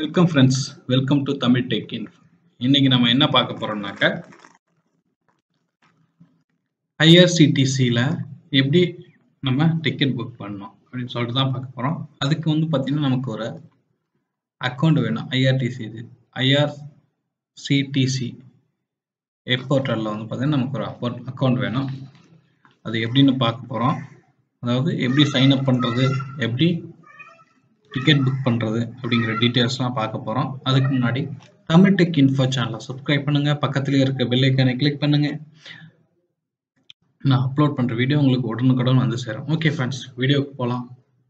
Welcome friends welcome to Tamil tech info இன்னைக்கு நம்ம என்ன பார்க்க போறோம்னாக்க ஐஆர்சிடிசியில் எப்படி நம்ம டிக்கெட் புக் பண்ணோம் அப்படின்னு சொல்லிட்டு தான் பார்க்க போகிறோம் அதுக்கு வந்து பார்த்தீங்கன்னா நமக்கு ஒரு அக்கௌண்ட் வேணும் ஐஆர்டிசி இது ஐஆர்சிடிசி வெப் போர்ட்டலில் வந்து பார்த்தீங்கன்னா நமக்கு ஒரு அக்கௌண்ட் அக்கௌண்ட் வேணும் அது எப்படின்னு பார்க்க போகிறோம் அதாவது எப்படி சைன் அப் பண்ணுறது எப்படி டிக்கெட் புக் பண்ணுறது அப்படிங்கிற டீட்டெயில்ஸ்லாம் பார்க்க போகிறோம் அதுக்கு முன்னாடி தமிழ் டெக் இன்ஃபோ சேனலை சப்ஸ்கிரைப் பண்ணுங்கள் பக்கத்துலேயே இருக்க பெல் ஐக்கானை கிளிக் பண்ணுங்கள் நான் அப்லோட் பண்ணுற வீடியோ உங்களுக்கு உடனுக்குடன் வந்து சேரும் ஓகே ஃப்ரெண்ட்ஸ் வீடியோக்கு போகலாம்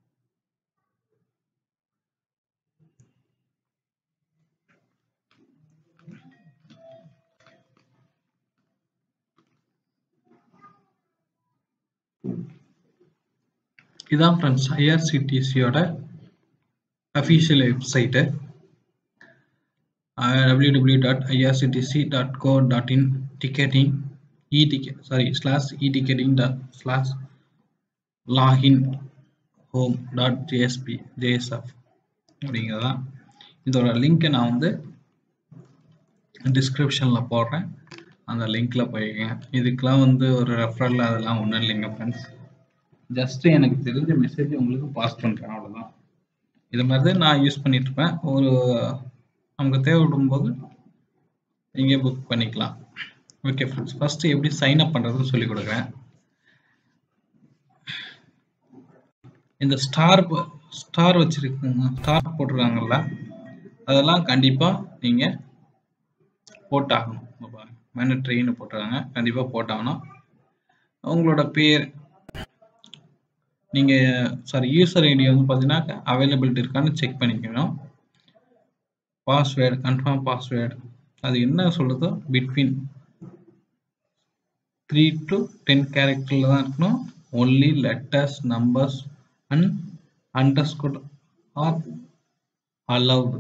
இதான் ஃப்ரெண்ட்ஸ் ஐஆர்சிடிசியோட official website www.irctc.co.in ticketing e-ticket sorry slash e-ticketing dot slash login home dot jsp jsf அப்படிங்கிறதான் இதோட லிங்க்கை நான் வந்து டிஸ்கிரிப்ஷனில் போடுறேன் அந்த லிங்க்ல போய்க்கங்க இதுக்கெலாம் வந்து ஒரு ரெஃபரல் அதெல்லாம் ஒன்றும் இல்லைங்க ஃப்ரெண்ட்ஸ் ஜஸ்ட் எனக்கு தெரிஞ்ச மெசேஜ் உங்களுக்கு பாஸ் பண்ணுறேன் அவ்வளோதான் இது மாதிரி தான் நான் யூஸ் பண்ணிட்டு இருப்பேன் ஒரு நமக்கு தேவைப்படும் போது நீங்க புக் பண்ணிக்கலாம் ஓகே ஃப்ரெண்ட்ஸ் ஃபர்ஸ்ட் எப்படி சைன் அப் பண்ணுறதுன்னு சொல்லி கொடுக்குறேன் இந்த ஸ்டார் ஸ்டார் வச்சிருக்குங்க ஸ்டார் போட்டிருக்காங்கல்ல அதெல்லாம் கண்டிப்பாக நீங்கள் போட்டாகணும் மேனட்ரின்னு போட்டிருக்காங்க கண்டிப்பாக போட்டாகணும் உங்களோட பேர் நீங்கள் சாரி யூசர் ஐடி வந்து பார்த்தீங்கன்னா அவைலபிலிட்டி இருக்கான்னு செக் பண்ணிக்கணும் பாஸ்வேர்டு கன்ஃபார்ம் பாஸ்வேர்டு அது என்ன சொல்லுதோ பிட்வீன் த்ரீ டு டென் கேரக்டரில் தான் இருக்கணும் only letters numbers and underscore are allowed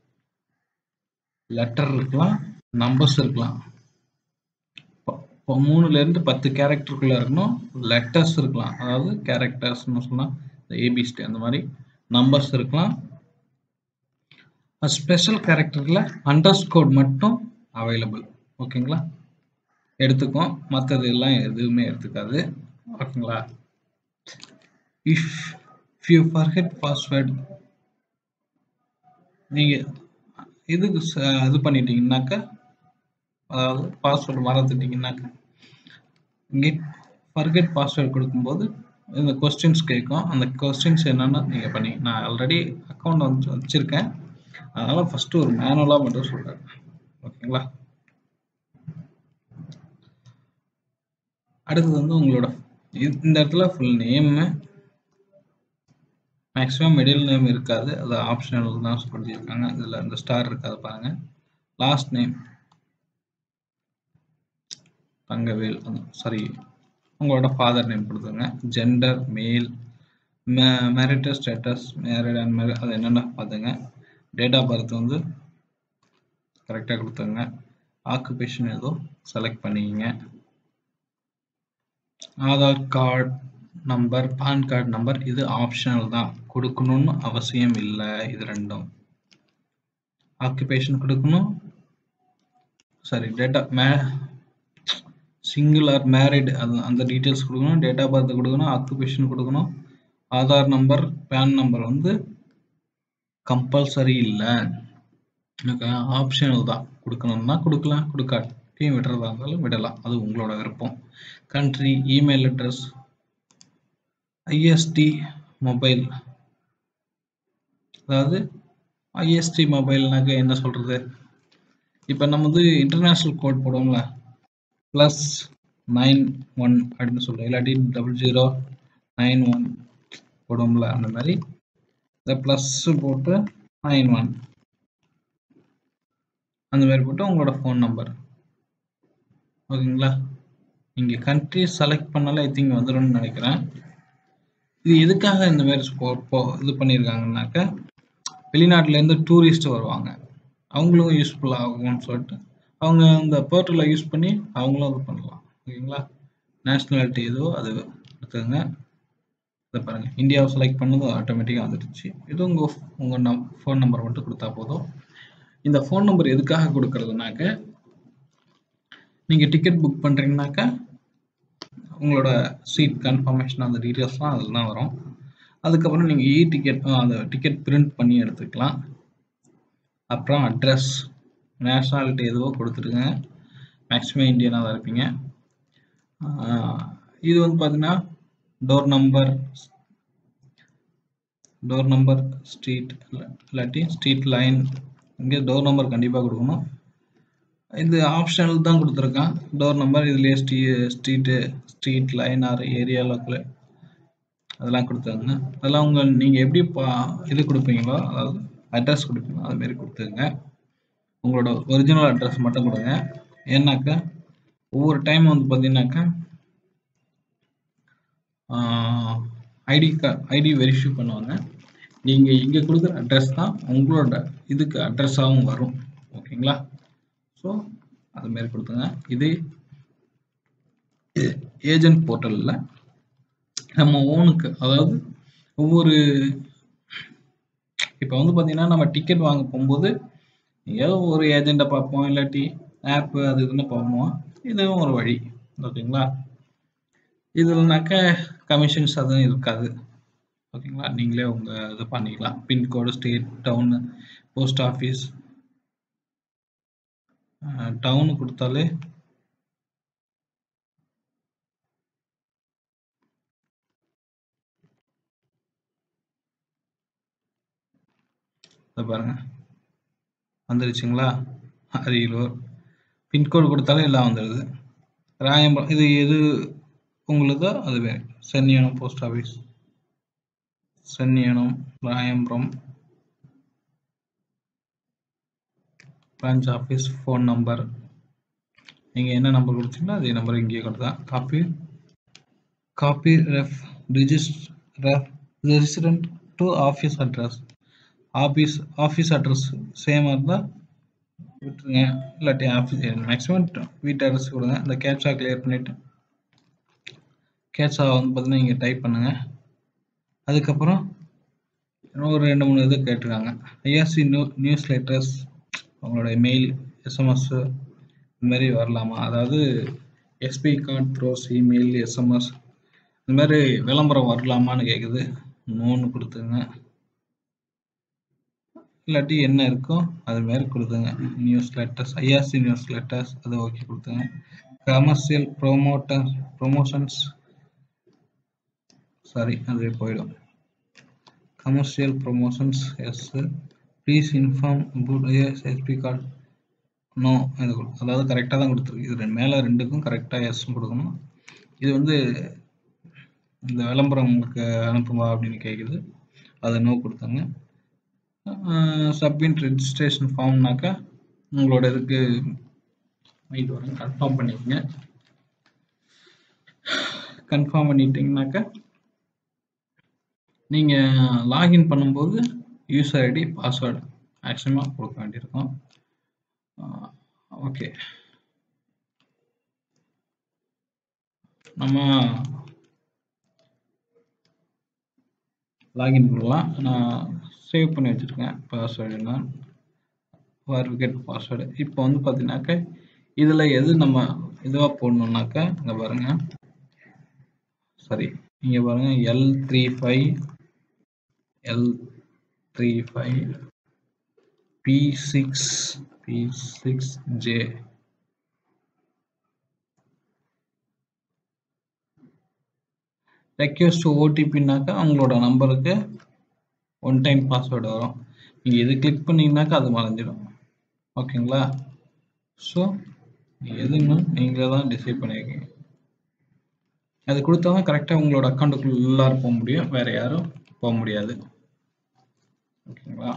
letter இருக்கலாம் நம்பர்ஸ் இருக்கலாம் இப்போ மூணுலேருந்து பத்து கேரக்டருக்குள்ளே இருக்கணும் லெட்டர்ஸ் இருக்கலாம் அதாவது கேரக்டர்ஸ்னு சொன்னால் ஏபிஸ்டி அந்த மாதிரி நம்பர்ஸ் இருக்கலாம் ஸ்பெஷல் கேரக்டரில் அண்டர்ஸ்கோட் மட்டும் அவைலபிள் ஓகேங்களா எடுத்துக்கும் மற்றது எல்லாம் எதுவுமே எடுத்துக்காது ஓகேங்களா இஃப் யூ ஃபர்கெட் பாஸ்வேர்டு நீங்கள் இதுக்கு இது பண்ணிட்டீங்கன்னாக்கா அதாவது பாஸ்வேர்டு மறந்துட்டீங்கன்னாக்கா கெட் ஃபர்கெட் பாஸ்வேர்டு கொடுக்கும்போது இந்த கொஸ்டின்ஸ் கேட்கும் அந்த கொஸ்டின்ஸ் என்னென்னு நீங்கள் பண்ணி நான் ஆல்ரெடி அக்கௌண்ட் வந்து வச்சுருக்கேன் அதனால் ஃபஸ்ட்டு ஒரு மேனுவலாக மட்டும் சொல்கிறேன் ஓகேங்களா அடுத்தது வந்து உங்களோட இந்த இடத்துல full name maximum middle name இருக்காது அது ஆப்ஷனல் தான் சொல்லியிருக்காங்க இதில் இந்த ஸ்டார் இருக்காது பாருங்கள் லாஸ்ட் நேம் தங்கவேல் சாரி உங்களோட ஃபாதர் நேம் கொடுத்துருங்க gender male marital status married and marry அது என்னென்ன பார்த்துங்க டேட் ஆஃப் பர்த் வந்து கரெக்டாக கொடுத்துருங்க ஆக்குபேஷன் ஏதோ செலக்ட் பண்ணிக்கிங்க Aadhaar card number PAN card number இது ஆப்ஷனல் தான் கொடுக்கணும்னு அவசியம் இல்லை இது ரெண்டும் ஆக்குபேஷன் கொடுக்கணும் sorry data may single or married அது அந்த டீட்டெயில்ஸ் கொடுக்கணும் டேட் ஆஃப் பர்த் கொடுக்கணும் ஆக்குபேஷன் கொடுக்கணும் ஆதார் நம்பர் பேன் நம்பர் வந்து கம்பல்சரி இல்லை ஆப்ஷனல் தான் கொடுக்கணும்னா கொடுக்கலாம் கொடுக்காட்டியும் விடுறதா இருந்தாலும் விடலாம் அது உங்களோட விருப்பம் country email address ISD mobile அதாவது ஐஎஸ்டி மொபைல்னாக்க என்ன சொல்கிறது இப்போ நம்ம வந்து இன்டர்நேஷ்னல் கோட் போடுவோம்ல ப்ளஸ் நைன் ஒன் அப்படின்னு சொல்லுவோம் இல்லாட்டி டபுள் ஜீரோ நைன் ஒன் போடுவோம்ல அந்த மாதிரி இந்த ப்ளஸ் போட்டு நைன் ஒன் அந்த மாதிரி போட்டு உங்களோட ஃபோன் நம்பர் ஓகேங்களா இங்கே கண்ட்ரி செலக்ட் பண்ணாலே ஐ திங்க் வந்துடும்னு நினைக்கிறேன் இது எதுக்காக இந்த மாதிரி இது பண்ணியிருக்காங்கனாக்க வெளிநாட்டிலேருந்து டூரிஸ்ட் வருவாங்க அவங்களும் யூஸ்ஃபுல் ஆகும்னு சொல்லிட்டு அவங்க அந்த போர்ட்டலை யூஸ் பண்ணி அவங்களும் இது பண்ணலாம் ஓகேங்களா நேஷ்னாலிட்டி எதுவோ அது எடுத்துக்கோங்க இதை பாருங்க இந்தியாவை செலக்ட் பண்ணது ஆட்டோமேட்டிக்காக வந்துடுச்சு இது உங்கள் உங்கள் நம் ஃபோன் நம்பர் மட்டும் கொடுத்தா போதும் இந்த ஃபோன் நம்பர் எதுக்காக கொடுக்கறதுனாக்க நீங்கள் டிக்கெட் புக் பண்ணுறீங்கனாக்கா உங்களோட சீட் கன்ஃபர்மேஷன் அந்த டீட்டெயில்ஸ்லாம் அதில் தான் வரும் அதுக்கப்புறம் நீங்கள் இ டிக்கெட் அந்த டிக்கெட் பிரிண்ட் பண்ணி எடுத்துக்கலாம் அப்புறம் அட்ரஸ் நேஷ்னாலிட்டி எதுவோ கொடுத்துருங்க மேக்ஸிமம் இந்தியனாக தான் இருப்பீங்க இது வந்து பார்த்தீங்கன்னா door number door number street இல்லாட்டி ஸ்ட்ரீட் லைன் இங்கே டோர் நம்பர் கண்டிப்பாக கொடுக்கணும் இது ஆப்ஷனல் தான் கொடுத்துருக்கான் டோர் நம்பர் இதுலேயே ஸ்ட்ரீ street street line or area local அதெல்லாம் கொடுத்தாங்க அதெல்லாம் உங்கள் நீங்கள் எப்படி பா இது கொடுப்பீங்களோ அதாவது அட்ரஸ் கொடுப்பீங்களோ அதுமாரி கொடுத்துங்க உங்களோட ஒரிஜினல் அட்ரஸ் மட்டும் கொடுங்க ஏன்னாக்கா ஒவ்வொரு டைம் வந்து பார்த்தீங்கன்னாக்கா ஐடி கா ஐடி வெரிஃபை பண்ணுவாங்க நீங்கள் இங்கே கொடுக்குற அட்ரஸ் தான் உங்களோட இதுக்கு அட்ரஸாகவும் வரும் ஓகேங்களா ஸோ அதுமாரி கொடுத்துங்க இது ஏஜென்ட் போர்ட்டலில் நம்ம ஓனுக்கு அதாவது ஒவ்வொரு இப்போ வந்து பார்த்தீங்கன்னா நம்ம டிக்கெட் வாங்க போகும்போது ஏதோ ஒரு ஏஜெண்ட்டை பார்ப்போம் இல்லாட்டி ஆப்பு அது இதுன்னு பார்ப்போம் இதுவும் ஒரு வழி ஓகேங்களா இதுலனாக்க கமிஷன்ஸ் அதுவும் இருக்காது ஓகேங்களா நீங்களே உங்கள் இது பண்ணிக்கலாம் pincode state town post office town கொடுத்தாலே இதை பாருங்க வந்துருச்சுங்களா அரியலூர் பின்கோடு கொடுத்தாலே எல்லாம் வந்துடுது ராயம்பரம் இது எது உங்களுதோ அது வேணும் Chenniyanam post office Chenniyanam Rayamparam branch office phone number நீங்கள் என்ன நம்பர் கொடுத்தீங்களோ அதே நம்பர் இங்கேயே கொடுத்தா copy copy ref register ref resident to office address office office address சேமாக இருந்தால் விட்டுருங்க இல்லாட்டி ஆஃபீஸ் மேக்ஸிமம் வீட்டு அட்ரஸ் கொடுங்க இந்த கேப்சா கிளியர் பண்ணிவிட்டு கேட்சா வந்து பார்த்தீங்கன்னா இங்கே டைப் பண்ணுங்கள் அதுக்கப்புறம் ஒரு ரெண்டு மூணு இது கேட்டிருக்காங்க ஐஆர்சி நியூ நியூஸ் லெட்டர்ஸ் உங்களோட மெயில் எஸ்எம்எஸ் இந்த மாதிரி வரலாமா அதாவது SP card throws email SMS இந்த மாதிரி விளம்பரம் வரலாமான்னு கேட்குது நோன்னு கொடுத்துங்க இல்லாட்டி என்ன இருக்கோ அது மாதிரி கொடுத்துங்க news letters IRC news letters அது ஓகே கொடுத்துங்க கமர்ஷியல் ப்ரோமோட்டர் ப்ரொமோஷன்ஸ் சாரி அது போயிடும் commercial promotions yes please inform about IS SP card no இது அதாவது கரெக்டாக தான் கொடுத்துருக்கு இது ரெண்டு மேலே ரெண்டுக்கும் கரெக்டாக எஸ் கொடுக்கணும் இது வந்து இந்த விளம்பரம் உங்களுக்கு அனுப்புமா அப்படின்னு கேட்குது அதை நோ கொடுத்தாங்க சப்மிட் ரெஜிஸ்ட்ரேஷன் ஃபார்ம்னாக்கா உங்களோட இதுக்கு நைட் வரும் கன்ஃபார்ம் பண்ணிக்கங்க கன்ஃபார்ம் பண்ணிட்டீங்கனாக்கா நீங்கள் லாகின் பண்ணும்போது யூசர் ஐடி பாஸ்வேர்டு மேக்ஸிமம் கொடுக்க வேண்டியிருக்கும் ஓகே நம்ம லாகின் பண்ணலாம் நான் சேவ் பண்ணி வச்சுருக்கேன் பாஸ்வேர்டுனா வெரிஃபிகேட் பாஸ்வேர்டு இப்போ வந்து பார்த்தீங்கன்னாக்கா இதில் எது நம்ம இதுவாக போடணுன்னாக்கா இங்கே பாருங்கள் சாரி இங்கே பாருங்கள் L three five L three five P six P six J request ஓடிபின்னாக்கா அவங்களோட நம்பருக்கு ஒன் டைம் பாஸ்வேர்டு வரும் நீங்கள் இது கிளிக் பண்ணிங்கனாக்கா அது மறைஞ்சிடும் ஓகேங்களா ஸோ எதுன்னு நீங்களே தான் டிசைட் பண்ணியிருக்கீங்க அது கொடுத்தா தான் கரெக்டாக உங்களோட அக்கௌண்ட்டுக்குள்ள உள்ளார போக முடியும் வேற யாரும் போக முடியாது ஓகேங்களா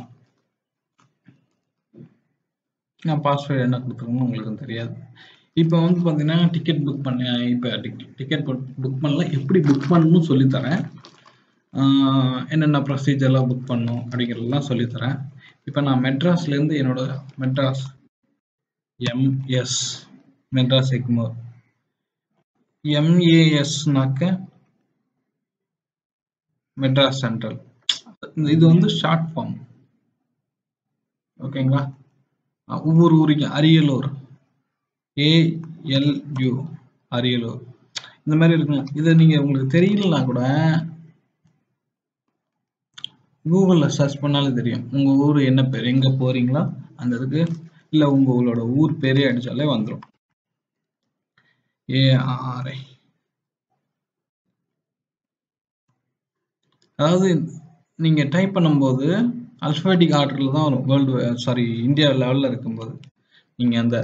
நான் பாஸ்வேர்டு என்ன கொடுத்துருக்கணும் உங்களுக்கு தெரியாது இப்போ வந்து பார்த்தீங்கன்னா டிக்கெட் புக் பண்ண இப்போ டிக்கெட் புக் பண்ணல எப்படி புக் பண்ணணும்னு சொல்லித்தரேன் என்னென்ன ப்ரொசீஜர்லாம் புக் பண்ணணும் அப்படிங்கிறதெல்லாம் சொல்லித்தரேன் இப்போ நான் மெட்ராஸ்லேருந்து என்னோட மெட்ராஸ் எம்எஸ் மெட்ராஸ் எக்மோர் எம்ஏஎஸ்னாக்க மெட்ராஸ் சென்ட்ரல் இது வந்து ஷார்ட் ஃபார்ம் ஓகேங்களா அஹ் ஒவ்வொரு ஊருக்கு அரியலூர் ஏஎல்யூ அரியலூர் இந்த மாதிரி இருக்குங்களா இதை நீங்க உங்களுக்கு தெரியலனா கூட கூகுள்ல சர்ச் பண்ணாலும் தெரியும் உங்க ஊர் என்ன பேர் எங்க போறீங்களா அந்த இதுக்கு இல்ல உங்க உங்களோட ஊர் பேரே அடிச்சாலே வந்துடும் ஏஆர்ஐ அதாவது நீங்க டைப் பண்ணும்போது அல்பபெட்டிக் ஆர்டர்ல தான் வரும் வேர்ல்டு சாரி இந்தியா லெவல்ல இருக்கும்போது நீங்க அந்த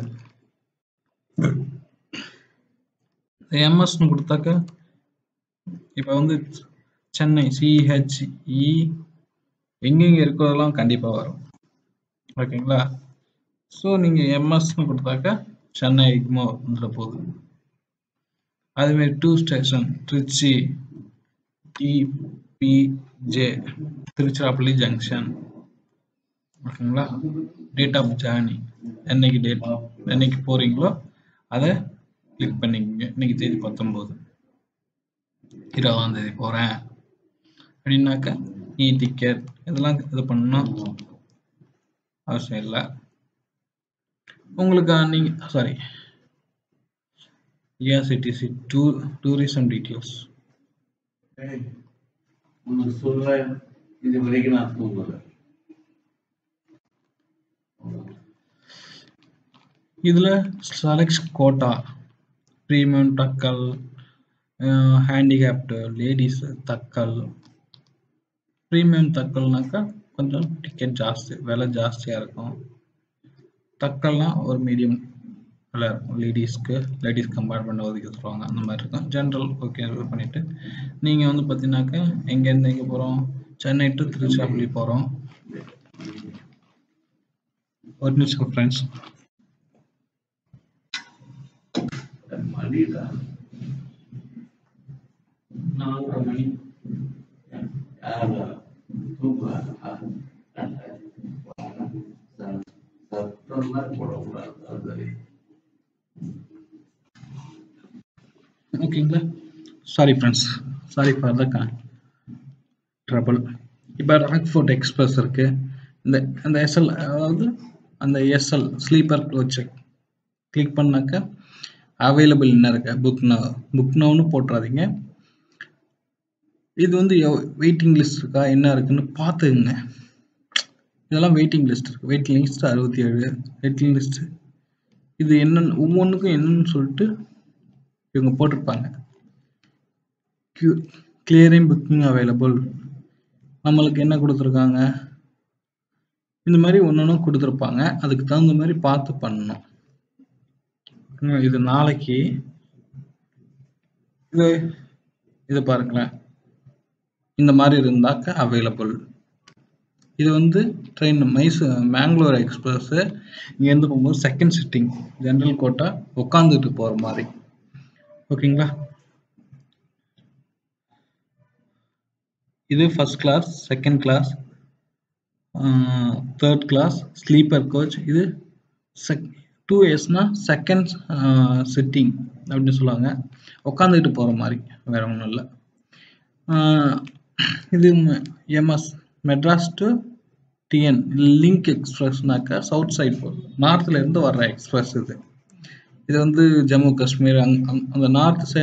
எம்எஸ்னு கொடுத்தாக்க இப்போ வந்து சென்னை சிஹெச்இ எங்கெங்க இருக்கிறதெல்லாம் கண்டிப்பா வரும் ஓகேங்களா ஸோ நீங்க எம்எஸ்னு கொடுத்தாக்க சென்னை இக்மோ வந்துட போகுது அதுமாரி to station Tiruchi TPJ Tiruchirappalli junction ஓகேங்களா டேட் ஆஃப் ஜேர்னி என்னைக்கு டேட் என்னைக்கு போறீங்களோ அதை கிளிக் பண்ணிக்கங்க இன்னைக்கு தேதி பத்தொம்போது இருபதாம் தேதி போறேன் அப்படின்னாக்க இ டிக்கெட் இதெல்லாம் இது பண்ணணும் அவசியம் இல்லை உங்களுக்கு நீங்க sorry IRCTC to tourism details ஏய், உனக்கு சொல்றேன் இது வரைக்கும் நான் தூங்கல இதுல select quota premium tatkal handicapped ladies tatkal premium தக்கல்னாக்கா கொஞ்சம் டிக்கெட் ஜாஸ்தி விலை ஜாஸ்தியா இருக்கும் தக்கல்னா ஒரு மீடியம் விலை இருக்கும் லேடிஸ்க்கு லேடிஸ் கம்பார்ட்மெண்ட் ஒதுக்கி சொல்லுவாங்க அந்த மாதிரி இருக்கும் ஜென்ரல் ஓகே இது பண்ணிட்டு நீங்க வந்து பார்த்தீங்கன்னாக்கா எங்கேருந்து எங்கே போகிறோம் சென்னை டு திருச்சிராப்பள்ளி போகிறோம் ஒரு நிமிஷம் ஃப்ரெண்ட்ஸ் மணிடா நாலரை மணி யாரா தூங்குறாரா சத்தம்லாம் போடக்கூடாது அது ஓகேங்களா sorry friends sorry for the trouble இப்போ ராக்ஃபோர்ட் எக்ஸ்பிரஸ் இருக்கு இந்த அந்த எஸ்எல் அதாவது அந்த எஸ்எல் ஸ்லீப்பர் கோச் கிளிக் பண்ணாக்க அவைலபிள் என்ன இருக்கு புக் நவ் புக் நவ்னு போட்டுறாதீங்க இது வந்து வெயிட்டிங் லிஸ்ட் இருக்கா என்ன இருக்குன்னு பார்த்துக்குங்க இதெல்லாம் வெயிட்டிங் லிஸ்ட் இருக்கு வெயிட்டிங் லிஸ்ட் அறுபத்தி ஏழு வெயிட்டிங் லிஸ்ட் இது என்னன்னு ஒவ்வொன்றுக்கும் என்னன்னு சொல்லிட்டு இவங்க போட்டிருப்பாங்க கிளியரிங் புக்கிங் அவைலபிள் நம்மளுக்கு என்ன கொடுத்துருக்காங்க இந்த மாதிரி ஒன்று ஒன்று கொடுத்துருப்பாங்க அதுக்கு தகுந்த மாதிரி பார்த்து பண்ணணும் உம் இது நாளைக்கு இது இது பாருங்களேன் இந்த மாதிரி இருந்தாக்க அவைலபிள் இது வந்து ட்ரெயின் மைசூர் மேங்களூர் எக்ஸ்பிரஸ் இங்கேருந்து போகும்போது செகண்ட் சிட்டிங் ஜென்ரல் கோட்டா உட்காந்துட்டு போகிற மாதிரி ஓகேங்களா இது first class second class third class sleeper coach இது செக் டூ இயர்ஸ்னா செகண்ட் சிட்டிங் அப்படின்னு சொல்லுவாங்க உட்காந்துக்கிட்டு போகிற மாதிரி வேற ஒன்றும் இல்லை இது MS Madras to TN link எக்ஸ்பிரஸ்னாக்கா சவுத் சைடு போகுது நார்த்ல இருந்து வர்ற எக்ஸ்பிரஸ் இது இது வந்து ஜம்மு காஷ்மீர் அங் அங் அந்த நார்த்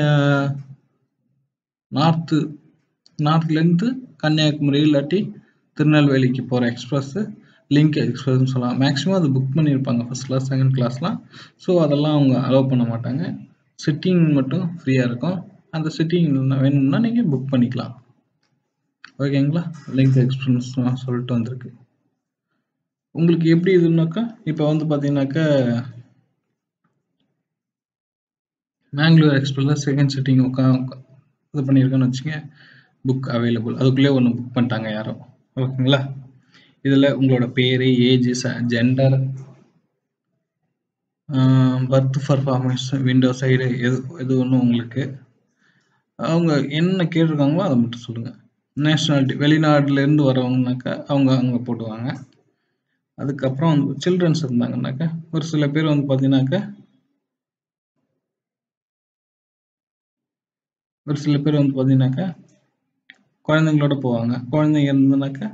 நார்த்து நார்த்லேருந்து கன்னியாகுமரி இல்லாட்டி திருநெல்வேலிக்கு போகிற எக்ஸ்பிரஸ் லிங்க் எக்ஸ்பிரஸ்னு சொல்லலாம் மேக்ஸிமம் அது புக் பண்ணியிருப்பாங்க ஃபர்ஸ்ட் கிளாஸ் செகண்ட் கிளாஸ்லாம் ஸோ அதெல்லாம் அவங்க அலோவ் பண்ண மாட்டாங்க சிட்டிங் மட்டும் ஃப்ரீயாக இருக்கும் அந்த சிட்டிங் வேணும்னா நீங்கள் புக் பண்ணிக்கலாம் ஓகேங்களா லிங்க் எக்ஸ்பிரஸ் சொல்லிட்டு வந்திருக்கு உங்களுக்கு எப்படி இதுனாக்கா இப்போ வந்து பார்த்தீங்கன்னாக்கா மேங்களூர் எக்ஸ்பிரஸில் செகண்ட் சிட்டிங் உட்கா இது பண்ணியிருக்கேன்னு வச்சுங்க புக் அவைலபிள் அதுக்குள்ளே ஒன்று புக் பண்ணிட்டாங்க யாரும் ஓகேங்களா இதில் உங்களோட பேர் age gender berth performance window side எது எது ஒன்றும் உங்களுக்கு அவங்க என்ன கேட்டிருக்காங்களோ அதை மட்டும் சொல்லுங்கள் நேஷ்னாலிட்டி வெளிநாட்டிலேருந்து வரவங்கனாக்கா அவங்க அங்கே போட்டுவாங்க அதுக்கப்புறம் வந்து சில்ட்ரன்ஸ் இருந்தாங்கன்னாக்கா ஒரு சில பேர் வந்து பார்த்தீங்கன்னாக்கா ஒரு சில பேர் வந்து பார்த்தீங்கன்னாக்கா குழந்தைங்களோட போவாங்க குழந்தைங்க இருந்ததுனாக்கா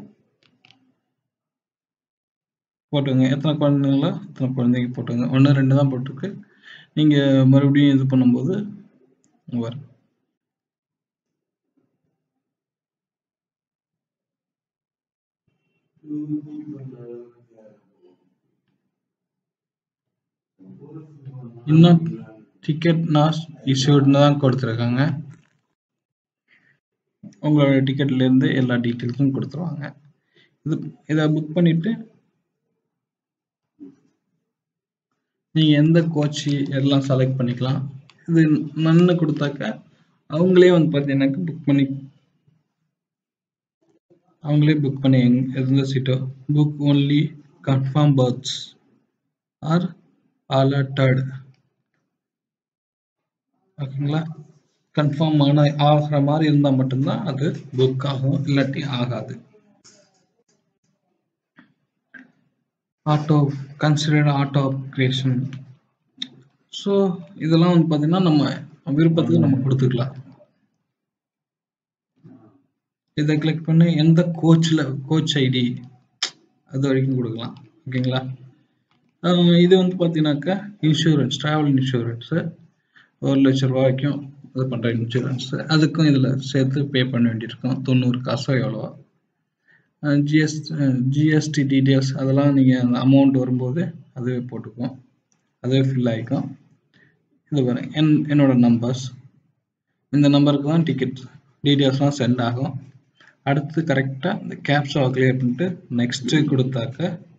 போட்டுங்க எத்தனை குழந்தைங்களோ அத்தனை குழந்தைங்க போட்டுங்க ஒன்று ரெண்டு தான் போட்டிருக்கு நீங்கள் மறுபடியும் இது பண்ணும்போது வரும் இன்னும் டிக்கெட் நாட் இஷ்யூட்னு தான் கொடுத்துருக்காங்க உங்களோட டிக்கெட்ல இருந்து எல்லா டீட்டெயில்ஸும் கொடுத்துருவாங்க இது இதை புக் பண்ணிட்டு நீங்க எந்த கோச் எல்லாம் செலக்ட் பண்ணிக்கலாம் இது நன்னு கொடுத்தாக்க அவங்களே வந்து பார்த்தீங்கன்னாக்க புக் பண்ணி அவங்களே புக் பண்ணி எங்க- எந்த சீட்டோ book only confirm berths are allotted ஓகேங்களா கன்ஃபார்ம் ஆன ஆகிற மாதிரி இருந்தால் மட்டும்தான் அது புக் ஆகும் இல்லாட்டி ஆகாது auto consider auto creation so இதெல்லாம் வந்து பார்த்தீங்கன்னா நம்ம விருப்பத்துக்கு நம்ம கொடுத்துக்கலாம் இதை கிளிக் பண்ணி எந்த கோச்சில் கோச் ஐடி அது வரைக்கும் கொடுக்கலாம் ஓகேங்களா ஆஹ் இது வந்து பார்த்தீங்கன்னாக்கா இன்சூரன்ஸ் ட்ராவல் இன்சூரன்ஸு ஒரு லட்ச ரூபா வரைக்கும் இது பண்ணுற இன்சூரன்ஸ் அதுக்கும் இதில் சேர்த்து பே பண்ண வேண்டியிருக்கும் தொண்ணூறு காசோ எவ்வளோ ஜிஎஸ் ஜிஎஸ்டி டீட்டெயில்ஸ் அதெல்லாம் நீங்கள் அந்த அமௌண்ட் வரும்போது அதுவே போட்டுக்கும் அதுவே ஃபில் ஆகிக்கும் இது பாருங்க என் என்னோட நம்பர்ஸ் இந்த நம்பருக்கு தான் டிக்கெட் டீட்டெயில்ஸ்லாம் சென்ட் ஆகும் அடுத்து கரெக்டாக இந்த கேப்ஸாவை கிளியர் பண்ணிட்டு நெக்ஸ்ட்டு கொடுத்தாக்க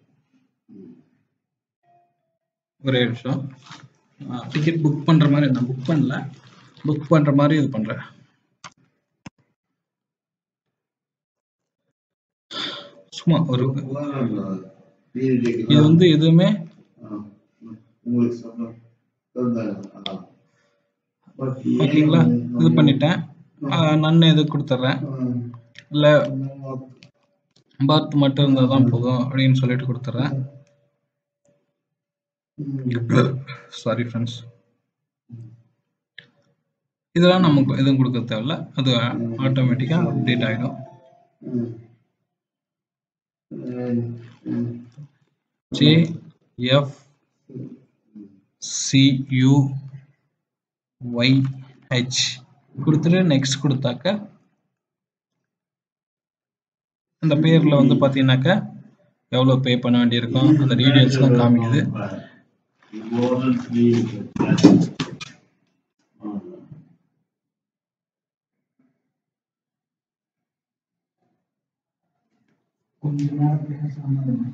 ஒரே நிமிஷம் டிக்கெட் புக் பண்ணுற மாதிரி நான் புக் பண்ணல புக் பண்ணுற மாதிரி இது பண்ணுறேன் சும்மா ஒரு இது வந்து எதுவுமே உங்களுக்கு சொன்ன ஓகேங்களா இது பண்ணிட்டேன் நான் இது கொடுத்துட்றேன் இல்லை பர்த் மட்டும் இருந்தால் தான் போதும் அப்படின்னு சொல்லிட்டு கொடுத்துட்றேன் சாரி ஃப்ரெண்ட்ஸ் இதெல்லாம் நமக்கு எதுவும் கொடுக்க தேவையில்ல அது ஆட்டோமேட்டிக்காக அப்டேட் ஆகிடும் J F Q Y H கொடுத்துட்டு நெக்ஸ்ட் கொடுத்தாக்க அந்த பேரில் வந்து பார்த்தீங்கன்னாக்கா எவ்வளோ பே பண்ண வேண்டியிருக்கும் அந்த டீடைல்ஸ்லாம் காமிக்குது கொஞ்ச நேரம் பேசாம இருங்க.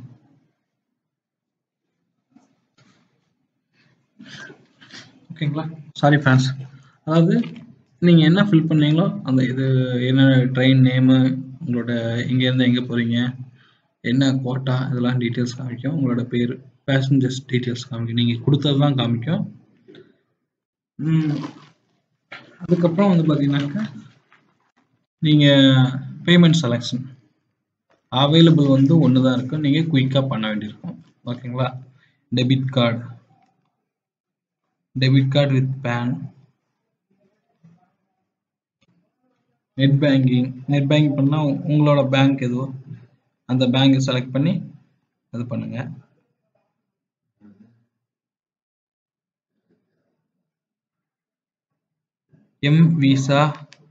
ஓகேங்களா சாரி ஃபேன்ஸ் அதாவது நீங்கள் என்ன ஃபில் பண்ணீங்களோ அந்த இது என்ன ட்ரெயின் நேமு உங்களோட இங்கேருந்து எங்கே போகிறீங்க என்ன கோட்டா இதெல்லாம் டீட்டெயில்ஸ் காமிக்கும் உங்களோட பேர் பேசஞ்சர்ஸ் டீட்டெயில்ஸ் காமிக்கும் நீங்கள் கொடுத்தது தான் காமிக்கும் ம், அதுக்கப்புறம் வந்து பார்த்தீங்கன்னாக்கா நீங்கள் பேமெண்ட் செலெக்ஷன் அவைலபிள் வந்து ஒன்று தான் இருக்கும் நீங்கள் குயிக்காக பண்ண வேண்டியிருக்கும் ஓகேங்களா debit card debit card with PAN net banking net banking பண்ணால் உங்களோட பேங்க் எதுவோ அந்த பேங்கை செலக்ட் பண்ணி அது பண்ணுங்க M visa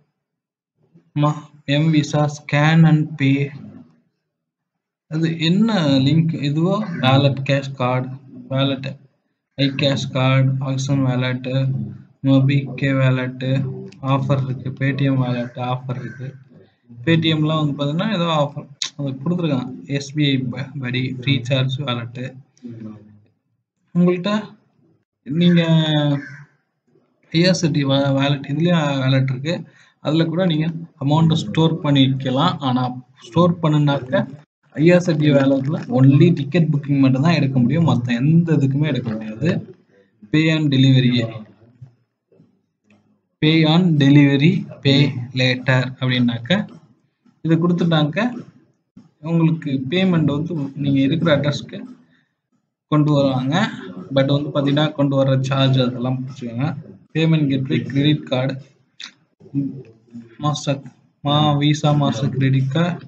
M visa scan and pay அது என்ன லிங்க் இதுவோ wallet cash card wallet I cash card action wallet MobiKwik wallet offer இருக்குது பேடிஎம் வேலட் ஆஃபர் இருக்குது பேடிஎம்லாம் வந்து பார்த்தீங்கன்னா ஏதோ ஆஃபர் அது கொடுத்துருக்காங்க எஸ்பிஐ படி ஃப்ரீ சார்ஜ் வேலட்டு உங்கள்கிட்ட நீங்கள் ஐஆர்சிடி வேலட் இதுலேயும் வேலட் இருக்குது அதில் கூட நீங்கள் அமௌண்ட்டை ஸ்டோர் பண்ணிக்கலாம் ஆனால் ஸ்டோர் பண்ணுனாக்க ஐஆர்சிடி வேலட்டில் ஒன்லி டிக்கெட் புக்கிங் மட்டும் தான் எடுக்க முடியும் மற்ற எந்த இதுக்குமே எடுக்க முடியாது pay on delivery pay on delivery pay later அப்படின்னாக்க இதை கொடுத்துட்டாக்க உங்களுக்கு பேமெண்ட் வந்து நீங்கள் இருக்கிற அட்ரஸ்க்கு கொண்டு வருவாங்க பட் வந்து பார்த்தீங்கன்னா கொண்டு வர சார்ஜ் அதெல்லாம் பிடிச்சிக்கோங்க payment gateway credit card master மா விசா மாஸ்டர் கிரெடிட் கார்டு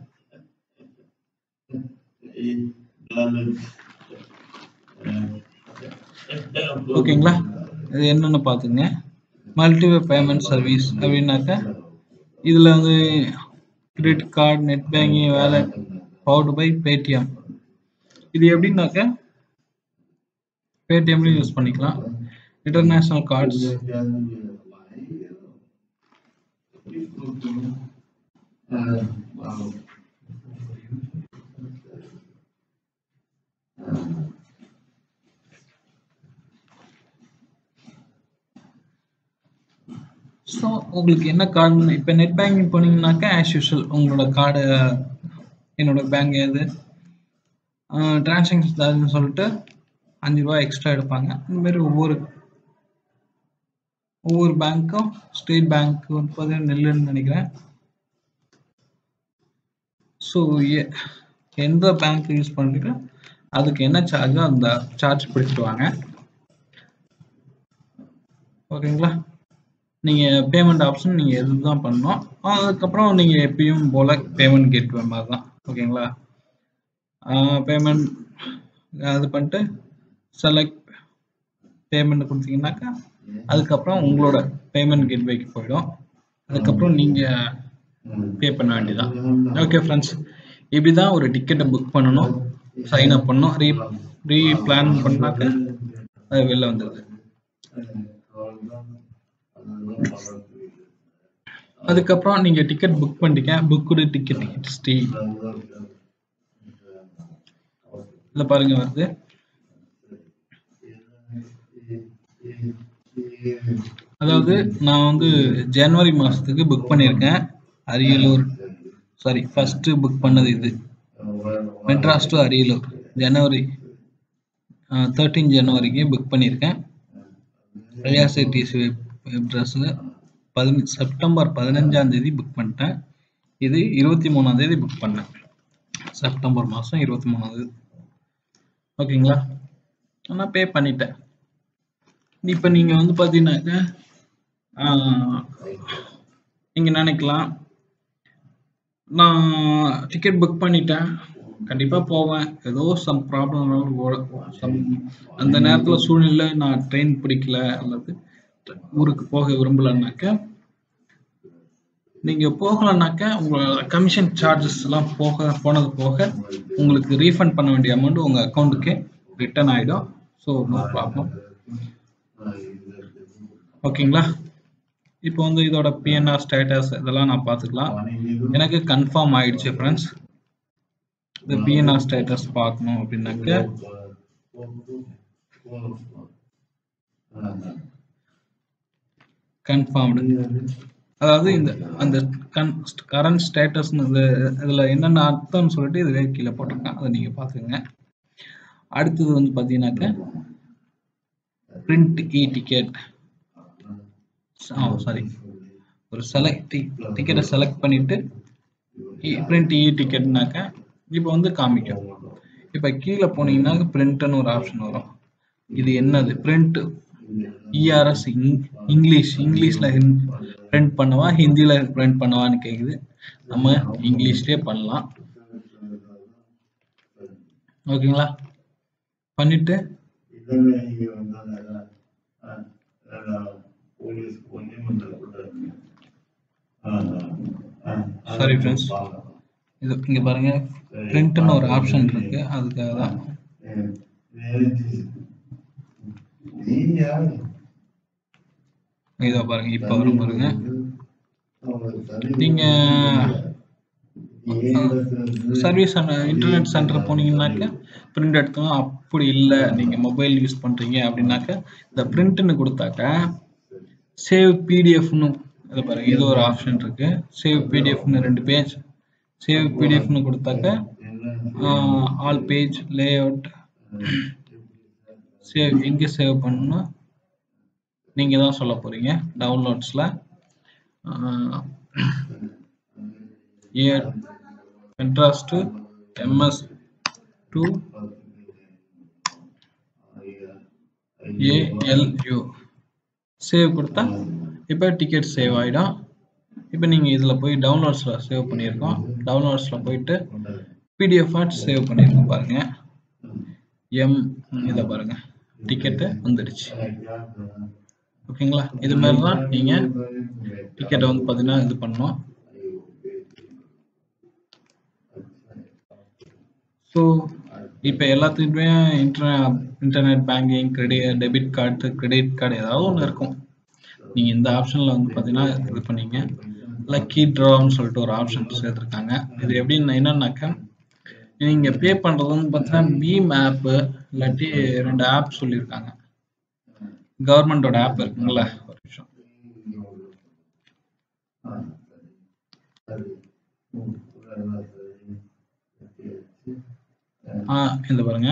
ஓகேங்களா இது என்னன்னு பார்த்துங்க மல்டிவே பேமெண்ட் சர்வீஸ் அப்படின்னாக்கா இதில் வந்து credit card net banking wallet powered by Paytm இது எப்படின்னாக்கா பேடிஎம்லையும் யூஸ் பண்ணிக்கலாம் இன்டர்நேஷ்னல் கார்ட்ஸ் ஸோ உங்களுக்கு என்ன கார்டு இப்போ நெட் பேங்கிங் போனீங்கன்னாக்கா ஆஸ் யூஷுவல் உங்களோட கார்டு என்னோட பேங்க் எது டிரான்சாக்ஷன் சார்ஜ்னு சொல்லிட்டு அஞ்சு ரூபா எக்ஸ்ட்ரா எடுப்பாங்க இந்த மாதிரி ஒவ்வொரு ஒவ்வொரு பேங்க்கும் ஸ்டேட் பேங்க் வந்து பார்த்தீங்கன்னா நெல்லுன்னு நினைக்கிறேன் ஸோ எந்த பேங்க் யூஸ் பண்ணுறீங்களோ அதுக்கு என்ன சார்ஜோ அந்த சார்ஜ் பிடிச்சிட்டு வாங்க ஓகேங்களா நீங்கள் பேமெண்ட் ஆப்ஷன் நீங்கள் எது தான் பண்ணணும் அதுக்கப்புறம் நீங்கள் எப்பயும் போல் பேமெண்ட் கேட்வே மாதிரி தான் ஓகேங்களா பேமெண்ட் அது பண்ணிட்டு செலக்ட் பேமெண்ட் கொடுத்தீங்கன்னாக்கா அதுக்கப்புறம் உங்களோட பேமெண்ட் கேட்வேக்கு போயிடும் அதுக்கப்புறம் நீங்கள் பே பண்ண வேண்டியதான் ஓகே ஃப்ரெண்ட்ஸ் இப்படி தான் ஒரு டிக்கெட்டை புக் பண்ணணும் சைன் அப் பண்ணணும் ரீ ரீ பிளான் பண்ணாக்க அது வெளில வந்துடுது அதுக்கப்புறம் நீங்கள் டிக்கெட் புக் பண்ணிட்டீங்க புக்குடு டிக்கெட் ஹிஸ்ட்ரி இதில் பாருங்க வருது அதாவது நான் வந்து ஜனவரி மாதத்துக்கு புக் பண்ணியிருக்கேன் அரியலூர் சாரி ஃபஸ்ட்டு புக் பண்ணது இது Madras to Ariyalur January thirteen ஜனவரிக்கு புக் பண்ணியிருக்கேன் ஐஆர்சிடிசி வெப் ட்ரெஸ்ஸில் பதின செப்டம்பர் பதினஞ்சாம் தேதி புக் பண்ணிட்டேன் இது இருபத்தி மூணாம் தேதி புக் பண்ணேன் செப்டம்பர் மாதம் இருபத்தி மூணாம் தேதி ஓகேங்களா நான் பே பண்ணிட்டேன் இப்போ நீங்கள் வந்து பார்த்தீங்கன்னாக்கா நீங்கள் நினைக்கலாம் நான் டிக்கெட் புக் பண்ணிட்டேன் கண்டிப்பாக போவேன் ஏதோ சம் ப்ராப்ளம் சம் அந்த நேரத்தில் சூழ்நிலை நான் ட்ரெயின் பிடிக்கல அல்லது ஊருக்கு போக விரும்பலன்னாக்க நீங்கள் போகலனாக்கா உங்களோட கமிஷன் சார்ஜஸ் எல்லாம் போக போனது போக உங்களுக்கு ரீஃபண்ட் பண்ண வேண்டிய அமௌண்ட் உங்கள் அக்கௌண்ட்டுக்கு ரிட்டர்ன் ஆகிடும் ஸோ நோ ப்ராப்ளம் ஓகேங்களா இப்போ வந்து இதோட பிஎன்ஆர் ஸ்டேட்டஸ் இதெல்லாம் நான் பார்த்துக்கலாம் எனக்கு கன்ஃபார்ம் ஆயிடுச்சு ஃப்ரெண்ட்ஸ் இந்த பிஎன்ஆர் ஸ்டேட்டஸ் பார்க்கணும் அப்படின்னாக்க கன்ஃபார்ம்டு அதாவது இந்த அந்த கன் கரண்ட் ஸ்டேட்டஸ்னு இது இதில் என்னென்ன அர்த்தம்னு சொல்லிட்டு இதுவே கீழே போட்டிருக்கேன் அதை நீங்கள் பார்த்துக்கோங்க அடுத்தது வந்து பார்த்தீங்கன்னாக்க பிரிண்ட் இ டிக்கெட் சாரி ஒரு செலக்ட் டிக்கெட்டை செலக்ட் பண்ணிட்டு பிரிண்ட் இ டிக்கெட்னாக்க இப்போ வந்து காமிக்கும் இப்போ கீழே போனீங்கன்னா பிரிண்ட்னு ஒரு ஆப்ஷன் வரும் இது என்னது பிரிண்ட் இஆர்எஸ் இங்கிலீஷ் இங்கிலீஷில் பிரிண்ட் பண்ணவா ஹிந்தியில் பிரிண்ட் பண்ணவான்னு கேட்குது நம்ம இங்கிலீஷ்லேயே பண்ணலாம் ஓகேங்களா பண்ணிட்டு சாரி ஃப்ரெண்ட்ஸ் இது இங்க பாருங்க பிரிண்ட்னு ஒரு ஆப்ஷன் இருக்கு அதுக்காக தான் இதோ பாருங்க இப்போ வரும் பாருங்க நீங்க சர்வீஸ் இன்டர்நெட் சென்டர் போனீங்கன்னாக்க பிரிண்ட் எடுத்தோம் அப்படி இல்லை நீங்க மொபைல் யூஸ் பண்றீங்க அப்படின்னாக்க இந்த பிரிண்ட்னு கொடுத்தாக்க சேவ் பிடிஎஃப்னு இது பாருங்க இது ஒரு ஆப்ஷன் இருக்கு சேவ் பிடிஎஃப்னு ரெண்டு பேஜ் சேவ் பிடிஎஃப்னு கொடுத்தாக்க all page layout save எங்கே சேவ் பண்ணணும் நீங்கள் தான் சொல்ல போகிறீங்க டவுன்லோட்ஸில் A Madras to MS to ALU save கொடுத்தா இப்போ டிக்கெட் சேவ் ஆகிடும் இப்போ நீங்கள் இதில் போய் டவுன்லோட்ஸில் சேவ் பண்ணியிருக்கோம் டவுன்லோட்ஸில் போயிட்டு பிடிஎஃப் ஆட் சேவ் பண்ணியிருக்கோம் பாருங்க எம் இதை பாருங்க டிக்கெட்டு வந்துடுச்சு ஓகேங்களா இது மாதிரி தான் நீங்கள் டிக்கெட்டை வந்து பார்த்தீங்கன்னா இது பண்ணணும் ஸோ இப்போ எல்லாத்துக்குமே inter internet banking credit debit card credit card ஏதாவது ஒன்று இருக்கும் நீங்கள் இந்த ஆப்ஷனில் வந்து பார்த்தீங்கன்னா இது பண்ணீங்க லக்கி ட்ரான்னு சொல்லிட்டு ஒரு ஆப்ஷன் சேர்த்துருக்காங்க இது எப்படின்னு என்னன்னாக்கா நீங்கள் பே பண்ணுறது வந்து பார்த்தீங்கன்னா பீம் ஆப்பு இல்லாட்டி ரெண்டு ஆப் சொல்லியிருக்காங்க கவர்மெண்டோட ஆப் இருக்குங்களா ஒரு நிமிஷம் ஆ இந்த பாருங்க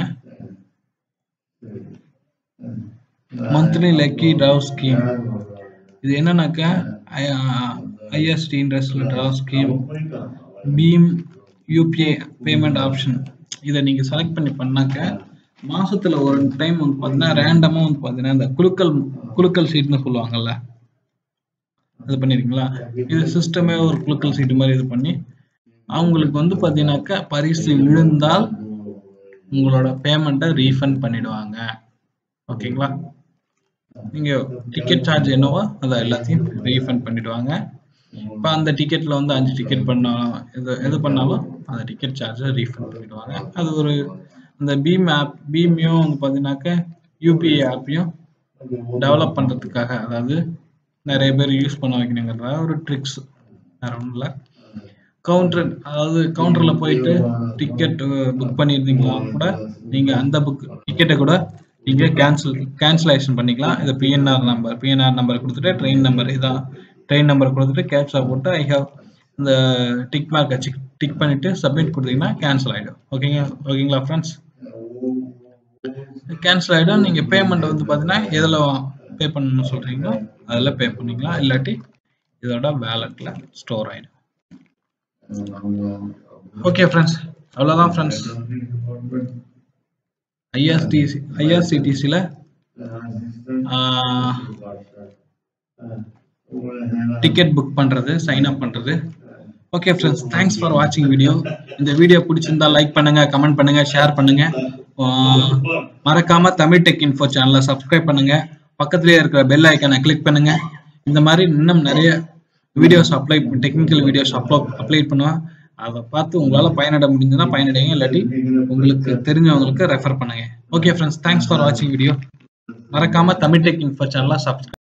மந்த்லி லக்கி ட்ராவ் ஸ்கீம் இது என்னன்னாக்கா ஐஎஸ்டி இன்ட்ரெஸ்ட்ல draw scheme BHIM UPI payment option இதை நீங்கள் செலக்ட் பண்ணி பண்ணாக்க மாசத்துல ஒரு டைம் வந்து பார்த்தீங்கன்னா ரேண்டமாக வந்து பார்த்தீங்கன்னா இந்த குலுக்கல் குலுக்கல் சீட்னு சொல்லுவாங்கல்ல இது பண்ணிருக்கீங்களா இது சிஸ்டமே ஒரு குலுக்கல் சீட்டு மாதிரி இது பண்ணி அவங்களுக்கு வந்து பார்த்தீங்கன்னாக்கா பரிசு விழுந்தால் உங்களோட பேமெண்ட்டை ரீஃபண்ட் பண்ணிடுவாங்க ஓகேங்களா நீங்கள் டிக்கெட் சார்ஜ் என்னவோ அதை எல்லாத்தையும் ரீஃபண்ட் பண்ணிடுவாங்க இப்போ அந்த டிக்கெட்டில் வந்து அஞ்சு டிக்கெட் பண்ணாலும் எது எது பண்ணாலும் அந்த டிக்கெட் சார்ஜை ரீஃபண்ட் பண்ணிடுவாங்க அது ஒரு இந்த பீம் ஆப் பீமையும் வந்து பார்த்தீங்கன்னாக்கா யூபிஐ ஆப்பையும் டெவலப் பண்ணுறதுக்காக அதாவது நிறைய பேர் யூஸ் பண்ண வைக்கணுங்கிறதா ஒரு ட்ரிக்ஸ் வேற ஒன்றும் இல்லை கவுண்டர் அதாவது கவுண்டரில் போயிட்டு டிக்கெட் புக் பண்ணியிருந்தீங்களா கூட நீங்கள் அந்த புக் டிக்கெட்டை கூட நீங்கள் கேன்சல் கேன்சலேஷன் பண்ணிக்கலாம் இது பிஎன்ஆர் நம்பர் பிஎன்ஆர் நம்பர் கொடுத்துட்டு ட்ரெயின் நம்பர் இதான் ட்ரெயின் நம்பர் கொடுத்துட்டு கேப்ஸா போட்டு ஐ ஹவ் இந்த டிக் மார்க் வச்சு டிக் பண்ணிட்டு சப்மிட் கொடுத்தீங்கன்னா கேன்சல் ஆகிடும் ஓகேங்க ஓகேங்களா ஃப்ரெண்ட்ஸ் கேன்சல் ஆகிடும் நீங்கள் பேமெண்ட் வந்து பார்த்தீங்கன்னா எதில் பே பண்ணணும்னு சொல்கிறீங்களோ அதில் பே பண்ணிக்கலாம் இல்லாட்டி இதோட வேலெட்டில் ஸ்டோர் ஆகிடும் ஓகே ஃப்ரெண்ட்ஸ் அவ்வளோதான் ஃப்ரெண்ட்ஸ் ஐஆர்டிசி ஐஆர்சிடிசியில் டிக்கெட் புக் பண்ணுறது சைன் அப் பண்ணுறது ஓகே ஃப்ரெண்ட்ஸ் தேங்க்ஸ் ஃபார் வாட்சிங் வீடியோ இந்த வீடியோ பிடிச்சிருந்தா லைக் பண்ணுங்க கமெண்ட் பண்ணுங்க ஷேர் பண்ணுங்க ஆஹ் மறக்காம தமிழ் டெக் இன்ஃபோ சேனலை சப்ஸ்கிரைப் பண்ணுங்க பக்கத்துலேயே இருக்கிற பெல் ஐக்கானை கிளிக் பண்ணுங்க இந்த மாதிரி இன்னும் நிறைய வீடியோஸ் அப்ளை டெக்னிக்கல் வீடியோஸ் அப்லோ அப்ளை பண்ணுவேன் அதை பார்த்து உங்களால் பயனட முடிஞ்சதுன்னா பயனடைங்க இல்லாட்டி உங்களுக்கு தெரிஞ்சவங்களுக்கு ரெஃபர் பண்ணுங்க ஓகே ஃப்ரெண்ட்ஸ் தேங்க்ஸ் ஃபார் வாட்சிங் வீடியோ மறக்காம தமிழ் டெக் இன்ஃபோ சேனலை சப்ஸ்கிரைப்